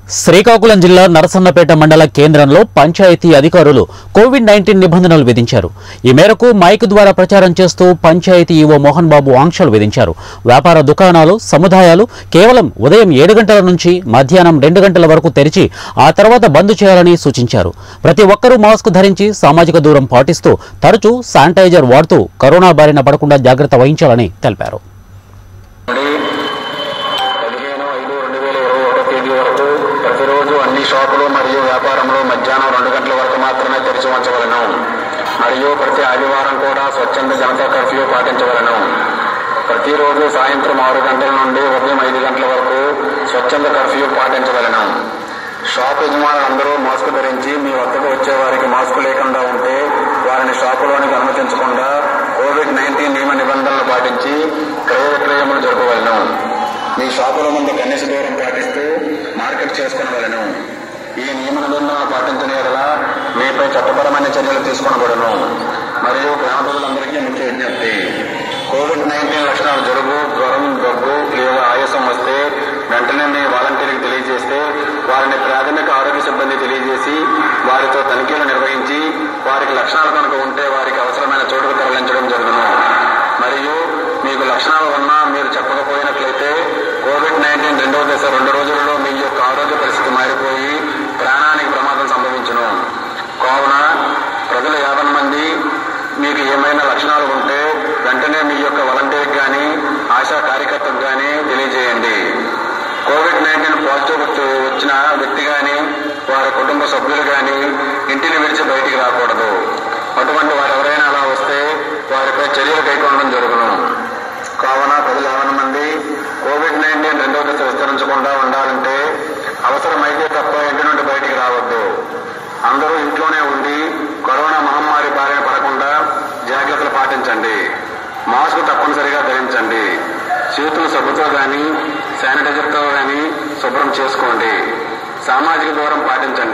శ్రీకాకుళం జిల్లా నరసన్నపేట మండల కేంద్రంలో పంచాయతీ అధికారులు కోవిడ్ నైన్టీన్ నిబంధనలు విధించారు ఈ మేరకు మైక్ ద్వారా ప్రచారం చేస్తూ పంచాయతీ ఈవో మోహన్ బాబు ఆంక్షలు విధించారు వ్యాపార దుకాణాలు సముదాయాలు కేవలం ఉదయం ఏడు గంటల నుంచి మధ్యాహ్నం రెండు గంటల వరకు తెరిచి ఆ తర్వాత బంద్ చేయాలని సూచించారు ప్రతి ఒక్కరూ మాస్క్ ధరించి సామాజిక దూరం పాటిస్తూ తరచూ శానిటైజర్ వాడుతూ కరోనా బారిన పడకుండా జాగ్రత్త వహించాలని తెలిపారు నుండి పదిహేను ఐదు రెండు వేల ఇరవై ఒకటో తేదీ వరకు ప్రతిరోజు అన్ని షాపులు మరియు వ్యాపారములు మధ్యాహ్నం రెండు గంటల వరకు మాత్రమే తెరిచి ఉంచవలను మరియు ప్రతి ఆదివారం కూడా స్వచ్ఛంద జనతా కర్ఫ్యూ పాటించవలను ప్రతిరోజు సాయంత్రం ఆరు గంటల నుండి ఉదయం ఐదు గంటల వరకు స్వచ్ఛంద కర్ఫ్యూ పాటించవలను షాప్ యజమానులందరూ మాస్క్ ధరించి మీ వద్దకు వచ్చే వారికి మాస్క్ లేకుండా ఉంటే వారిని షాపులోనికి అనుమతించకుండా కోవిడ్ నైన్టీన్ నియమ నిబంధనలు పాటించి క్రయ విక్రయములు జరపవలను మీ షాపుల ముందు కనీస దూరం పాటిస్తూ మార్కెట్ చేసుకునవలను ఈ నియమ నిబంధనలు పాటించిన ఎడల మీపై చట్టపరమైన చర్యలు తీసుకొనబడను మరియు గ్రామ ప్రజలందరికీ ముఖ్య విజ్ఞప్తి కోవిడ్ నైన్టీన్ లక్షణాలు జలుబు జ్వరం దగ్గు లేదా ఆయాసం వస్తే వెంటనే మీ వాలంటీర్కి తెలియజేస్తే వారిని ప్రాథమిక ఆరోగ్య సిబ్బంది తెలియజేసి వారితో తనిఖీలు నిర్వహించి వారికి లక్షణాలు కనుక ఉంటే వారికి అవసరమైన చోటుకు తరలించడం జరుగును మరియు మీకు లక్షణాలు ఉన్నా మీరు చెప్పకపోయినట్లయితే కోవిడ్ నైన్టీన్ రెండవ దశ రెండు రోజులలో మీ యొక్క ఆరోగ్య పరిస్థితి మారిపోయి ప్రాణానికి ప్రమాదం సంభవించును కావున ప్రజలు యాభై మంది మీకు ఏమైనా లక్షణాలు ఉంటే వెంటనే మీ యొక్క వాలంటీర్కి కానీ ఆశా కార్యకర్తకు కానీ తెలియజేయండి కోవిడ్ నైన్టీన్ పాజిటివ్ వచ్చి- వచ్చిన వ్యక్తి కానీ వారి కుటుంబ సభ్యులు కానీ ఇంటిని విడిచి బయటికి రాకూడదు అటువంటి వారు ఎవరైనా అలా వస్తే వారిపై చర్యలు కైకొనడం జరుగును కావున ప్రజలు యాభై మంది కోవిడ్ నైన్టీన్ రెండవ దశ విస్తరించకుండా ఉండాలంటే అవసరమైతే తప్ప ఇంటి నుండి బయటికి రావద్దు అందరూ ఇంట్లోనే ఉండి కరోనా మహమ్మారి బారిన పడకుండా జాగ్రత్తలు పాటించండి మాస్క్ తప్పనిసరిగా ధరించండి చేతులు సబ్బుతో కానీ శానిటైజర్తో కానీ శుభ్రం చేసుకోండి సామాజిక దూరం పాటించండి